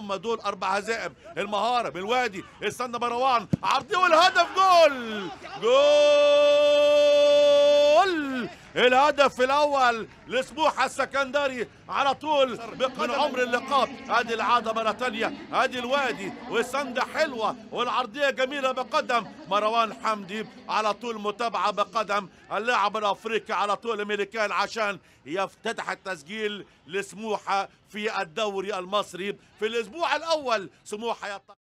هم دول اربع هزائم المهاره بالوادي استنى مروان عرضي والهدف جول جول الهدف الاول لسموحه السكندري على طول من عمر اللقاء ادي العاده مره ثانيه ادي الوادي والسنده حلوه والعرضيه جميله بقدم مروان حمدي على طول متابعه بقدم اللاعب الافريقي على طول امريكان عشان يفتتح التسجيل لسموحه في الدوري المصري في الاسبوع الاول سموحه يط...